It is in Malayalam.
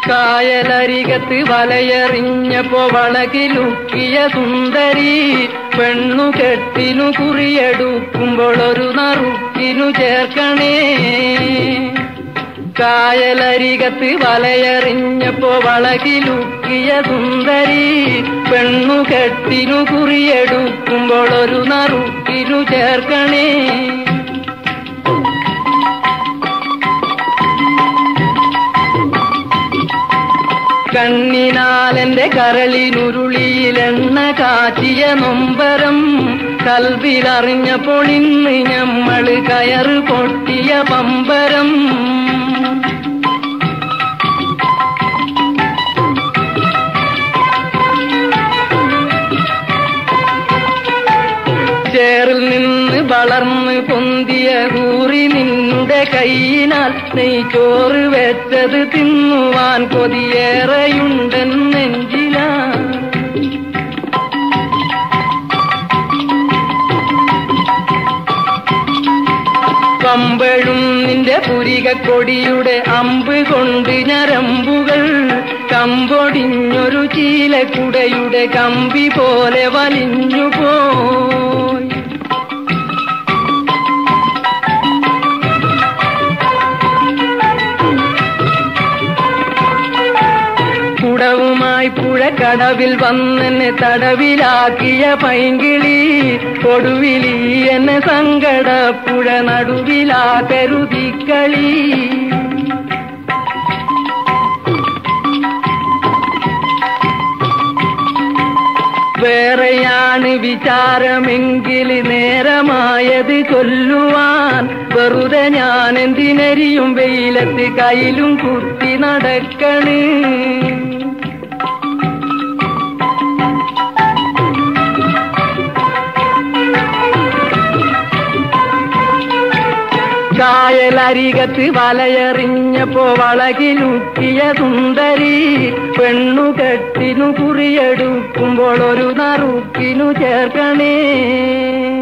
കായലരികത്ത് വലയെറിഞ്ഞപ്പോ വളകിലുക്കിയ സുന്ദരി പെണ്ണു കെട്ടിനു കുറിയെടുക്കുമ്പോൾ ഒരു നറുക്കിനു ചേർക്കണേ കായലരികത്ത് വലയെറിഞ്ഞപ്പോ വളകിലുക്കിയ സുന്ദരി പെണ്ണു കെട്ടിനു കുറിയെടുക്കുമ്പോൾ ഒരു നറുക്കിനു ചേർക്കണേ കണ്ണിനാലെന്റെ കരളിനുരുളിയിലെണ്ണ കാച്ചിയ നൊമ്പരം കൽവിലറിഞ്ഞപ്പോൾ ഇന്ന് ഞമ്മള് കയറ് പൊട്ടിയ പമ്പരം ചേറിൽ നിന്ന് വളർന്ന് പൊന്തിയ കൂറി നിന്നുടെ കൈയിനാൽ നെയ് ചോറ് വെച്ചത് തിന്നുവാൻ കൊതിയേറെയുണ്ടെൻ നെഞ്ചിലാ പമ്പഴും നിന്റെ പുരികക്കൊടിയുടെ അമ്പ് കൊണ്ട് ഞരമ്പുകൾ കമ്പൊടിഞ്ഞൊരു ചീലക്കുടയുടെ കമ്പി പോലെ വലിഞ്ഞു പോയി കുടവുമായി പുഴക്കടവിൽ വന്നെന്നെ തടവിലാക്കിയ പൈങ്കിളി കൊടുവിലി എന്നെ സങ്കടപ്പുഴ നടുവിലാ കരുതിക്കളി വേറെയാണ് വിചാരമെങ്കിൽ നേരമായത് ചൊല്ലുവാൻ വെറുതെ ഞാൻ എന്തിനരിയും വെയിലത്ത് കയ്യിലും കുത്തി നടക്കണ് കായലരികത്ത് വലയെറിഞ്ഞപ്പോ വളകിലുക്കിയ സുന്ദരി പെണ്ണു കെട്ടിനു കുറിയെടുക്കുമ്പോൾ ഒരു നറുക്കിനു ചേർക്കണേ